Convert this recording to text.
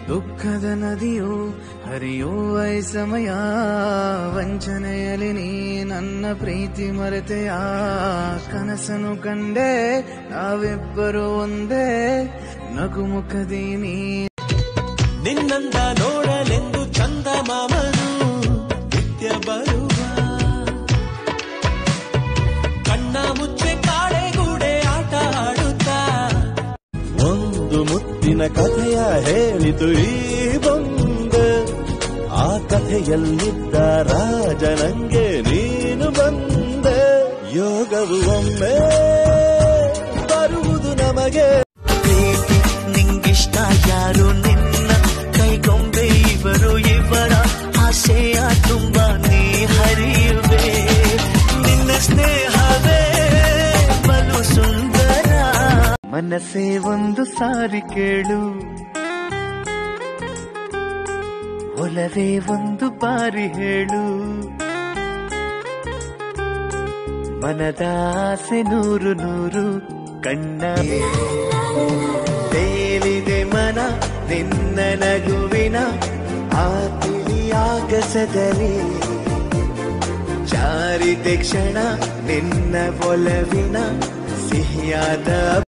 ದುಃಖದ ನದಿಯು ಹರಿಯುವ ಈ ಸಮಯ ವಂಚನೆಯಲ್ಲಿ ನೀ ನನ್ನ ಪ್ರೀತಿ ಮರೆತೆಯ ಕನಸನು ಕಂಡೆ ನಾವಿಬ್ಬರು ಒಂದೇ ನಗುಮುಖದಿ ನೀ ನಿನ್ನಂದ ನೋಡಲೆಂದು ಚಂದ ಮಾಮನು ನಿತ್ಯ ಬರುವ ಕಣ್ಣ ಮುಚ್ಚೆ ಕಾಳೆಗೂಡೆ ಆಟ ಆಡುತ್ತಾ ಒಂದು ಮುತ್ತಿನ ಕಥೆಯ ಹೇಳಿತು ಈ ಬಂದೆ ಆ ಕಥೆಯಲ್ಲಿದ್ದ ರಾಜನಂಗೆ ನೀನು ಬಂದೆ ಯೋಗವು ಒಮ್ಮೆ ಬರುವುದು ನಮಗೆ ಪ್ರೀತಿ ನಿಂಗಿಷ್ಟ ಯಾರು ನಿನ್ನ ಕೈಗೊಂಬೆ ಇವರು ಇವರ ಆಸೆಯ ತುಂಬ ನೀ ಹರಿಯುವೆ ನಿನ್ನ ಸ್ನೇಹವೇ ಬಲು ಸುಂದರ ಮನಸ್ಸೇ ಒಂದು ಸಾರಿ ಕೇಳು ಒಲವೇ ಒಂದು ಬಾರಿ ಹೇಳು ಮನದ ಆಸೆ ನೂರು ನೂರು ಕಣ್ಣ ತೇಲಿದೆ ಮನ ನಿನ್ನ ನಗುವಿನ ಆ ತಿಳಿಯಾಗಸದಲ್ಲಿ ಜಾರಿದೆ ಕ್ಷಣ ನಿನ್ನ ಒಲವಿನ ಸಿಹಿಯಾದ